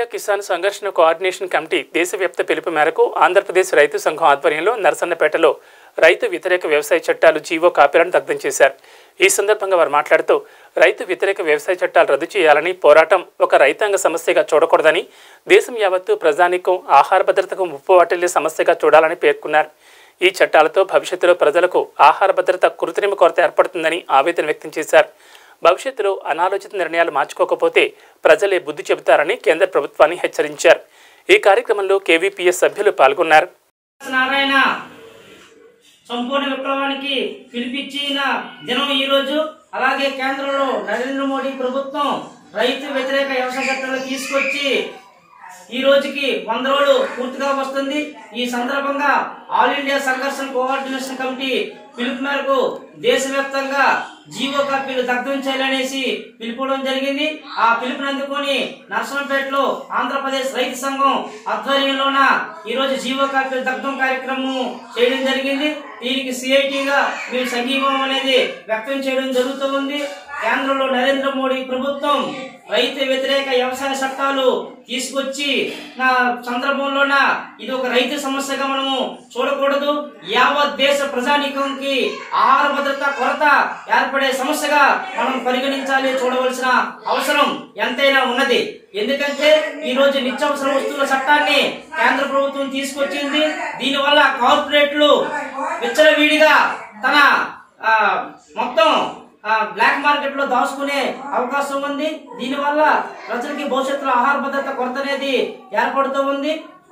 కిసాన్ సంఘర్షణ coordination committee దేశవ్యాప్త పిలుపు మేరకు ఆంధ్రప్రదేశ్ రైతు సంఘం ఆధ్వర్యంలో నరసన్నపేటలో రైతు వ్యతిరేక వ్యవసాయ చట్టాలు జీవో కాపీలను దగ్ధం చేశారు ఈ సందర్భంగా వారు మాట్లాడుతూ రైతు వ్యతిరేక వ్యవసాయ చట్టాలు రద్దు చేయాలని పోరాటం ఒక రైతాంగ సమస్యగా చూడకూడదని దేశం యావత్తు ప్రజానికం ఆహార భద్రతకు ముప్పు వాటిల్లే సమస్యగా చూడాలని పేర్కొన్నారు ఈ చట్టాలతో భవిష్యత్తులో ప్రజలకు ఆహార భద్రత కృత్రిమ కొరత ఏర్పడుతుందని ఆవేదన వ్యక్తం చేశారు భవిష్యత్తులో అనాలోచిత నిర్ణయాలు మార్చుకోకపోతే ప్రజలే బుద్ధి చెబుతారని కేంద్ర ప్రభుత్వాన్ని హెచ్చరించారు ఈ కార్యక్రమంలో కేవీపీఎస్ సభ్యులు పాల్గొన్నారు నారాయణ సంపూర్ణ విప్లవానికి పిలిపించిన దినం ఈ రోజు అలాగే కేంద్రంలో నరేంద్ర మోడీ ప్రభుత్వం రైతు వ్యతిరేక వ్యవసాయ చట్టాలు తీసుకొచ్చి ఈ రోజుకి వంద రోజులు పూర్తిగా వస్తుంది ఈ సందర్భంగా ఆల్ ఇండియా సంఘర్షణ కోఆర్డినేషన్ కమిటీ పిలుపు మేరకు దేశవ్యాప్తంగా జీవో కాపీలు దగ్ధం చేయాలనేసి పిలుపుకోవడం జరిగింది ఆ పిలుపుని అందుకొని నర్సంపేటలో ఆంధ్రప్రదేశ్ రైతు సంఘం ఆధ్వర్యంలోన ఈ రోజు జీవో కాపీలు దగ్ధం కార్యక్రమం చేయడం జరిగింది దీనికి సిఐటిగా మేము సంఘీభావం అనేది వ్యక్తం చేయడం జరుగుతూ ఉంది కేంద్రంలో నరేంద్ర మోడీ ప్రభుత్వం రైతు వ్యతిరేక వ్యవసాయ చట్టాలు తీసుకొచ్చి నా సందర్భంలోన ఇది ఒక రైతు సమస్యగా మనము చూడకూడదు యావత్ దేశ ప్రజానీకంకి ఆహార భద్రత కొరత ఏర్పడే సమస్యగా మనం పరిగణించాలి చూడవలసిన అవసరం ఎంతైనా ఉన్నది ఎందుకంటే ఈ రోజు నిత్యావసర వస్తువుల చట్టాన్ని కేంద్ర ప్రభుత్వం తీసుకొచ్చింది దీనివల్ల కార్పొరేట్లు విచ్చలవిడిగా తన ఆ, మొత్తం ఆ, బ్లాక్ మార్కెట్ లో దాచుకునే అవకాశం ఉంది దీనివల్ల ప్రజలకి భవిష్యత్తులో ఆహార భద్రత కొరత అనేది ఏర్పడుతూ ఉంది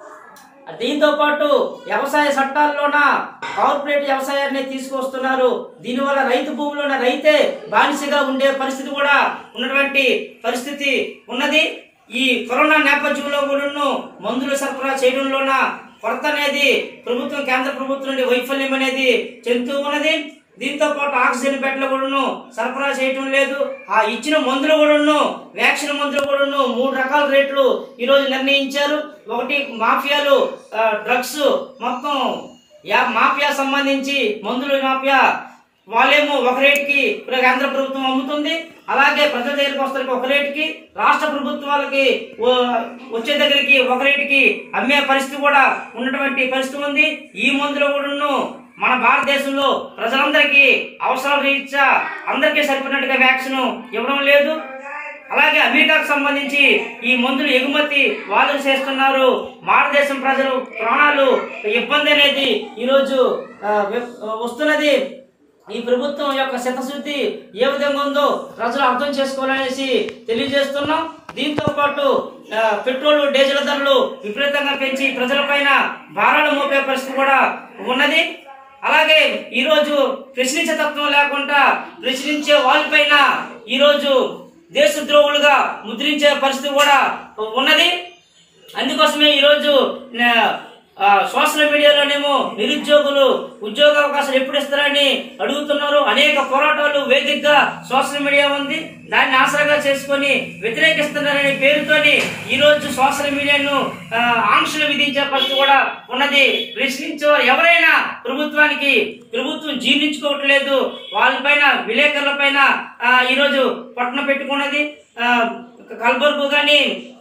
దీంతో పాటు వ్యవసాయ చట్టాల్లోన కార్పొరేట్ వ్యవసాయాన్ని తీసుకొస్తున్నారు దీనివల్ల రైతు భూమిలోన రైతే బానిసగా ఉండే పరిస్థితి కూడా ఉన్నటువంటి పరిస్థితి ఉన్నది ఈ కరోనా నేపథ్యంలో కూడా మందులు సరఫరా చేయడంలోన కొరత అనేది ప్రభుత్వం కేంద్ర ప్రభుత్వం నుండి వైఫల్యం అనేది చెందుతూ ఉన్నది దీంతో పాటు ఆక్సిజన్ బెడ్లు కూడాను సరఫరా చేయటం లేదు ఆ ఇచ్చిన మందులు కూడాను వ్యాక్సిన్ మందులు కూడాను మూడు రకాల రేట్లు ఈ రోజు నిర్ణయించారు ఒకటి మాఫియాలు ఆ, డ్రగ్స్ మొత్తం యా మాఫియా సంబంధించి మందులు మాఫియా వాళ్ళేమో ఒక రేటుకి ఇప్పుడు కేంద్ర ప్రభుత్వం అమ్ముతుంది అలాగే ప్రజల దగ్గరికి వస్తారు ఒక రేటుకి రాష్ట్ర ప్రభుత్వాలకి ఓ- వచ్చే దగ్గరికి ఒక రేటుకి అమ్మే పరిస్థితి కూడా ఉన్నటువంటి పరిస్థితి ఉంది ఈ మందులు కూడాను మన భారతదేశంలో ప్రజలందరికీ అవసరం రీత్యా అందరికీ సరిపడినట్టుగా వ్యాక్సిన్ ఇవ్వడం లేదు అలాగే అమెరికాకు సంబంధించి ఈ మందులు ఎగుమతి వాళ్ళు చేస్తున్నారు భారతదేశం ప్రజలు ప్రాణాలు ఇబ్బంది అనేది ఈరోజు ఆ, వె- వస్తున్నది ఈ ప్రభుత్వం యొక్క శతశుద్ధి ఏ విధంగా ఉందో ప్రజలు అర్థం చేసుకోవాలనేసి తెలియజేస్తున్నాం దీంతో పాటు ఆ, పెట్రోల్ డీజిల్ ధరలు విపరీతంగా పెంచి ప్రజలపైన భారాలు మోపే పరిస్థితి కూడా ఉన్నది అలాగే ఈరోజు ప్రశ్నించే తత్వం లేకుండా ప్రశ్నించే వాళ్ళపైన ఈరోజు దేశద్రోహులుగా ముద్రించే పరిస్థితి కూడా ఉన్నది అందుకోసమే ఈరోజు నా- ఆ, సోషల్ మీడియాలోనేమో నిరుద్యోగులు ఉద్యోగ అవకాశాలు ఎప్పుడు ఇస్తారని అడుగుతున్నారు అనేక పోరాటాలు వేదికగా సోషల్ మీడియా ఉంది దాన్ని ఆసరాగా చేసుకొని వ్యతిరేకిస్తున్నారనే పేరుతోని ఈ రోజు సోషల్ మీడియాను ఆ, ఆంక్షలు విధించే పరిస్థితి కూడా ఉన్నది ప్రశ్నించే వారు ఎవరైనా ప్రభుత్వానికి ప్రభుత్వం జీర్ణించుకోవట్లేదు వాళ్ళపైన విలేకరుల పైన ఈరోజు పట్టణ పెట్టుకున్నది ఆ, కల్బర్గు కానీ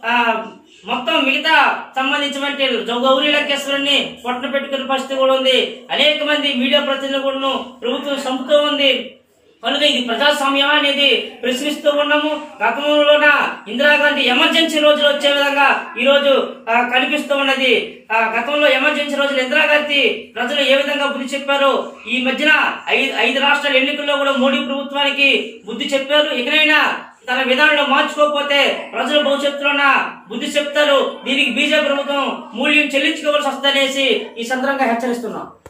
మొత్తం మిగతా సంబంధించినటువంటి గౌరీ లంకేశ్వరుని పొట్టన పెట్టుకునే పరిస్థితి కూడా ఉంది అనేక మంది మీడియా ప్రతినిధులు కూడా ప్రభుత్వం చంపుతూ ఉంది కనుక ఇది ప్రజాస్వామ్యం అనేది ప్రశ్నిస్తూ ఉన్నాము గతంలోన ఇందిరాగాంధీ ఎమర్జెన్సీ రోజులు వచ్చే విధంగా ఈ రోజు ఆ, కనిపిస్తూ ఉన్నది ఆ, గతంలో ఎమర్జెన్సీ రోజులు ఇందిరాగాంధీ ప్రజలు ఏ విధంగా బుద్ధి చెప్పారో ఈ మధ్యన ఐదు ఐదు రాష్ట్రాల ఎన్నికల్లో కూడా మోడీ ప్రభుత్వానికి బుద్ధి చెప్పారు ఇకనైనా తన విధానంలో మార్చుకోకపోతే ప్రజల భవిష్యత్తులోన బుద్ధి చెప్తారు దీనికి బీజేపీ ప్రభుత్వం మూల్యం చెల్లించుకోవాల్సి వస్తుందనేసి ఈ సందర్భంగా హెచ్చరిస్తున్నాం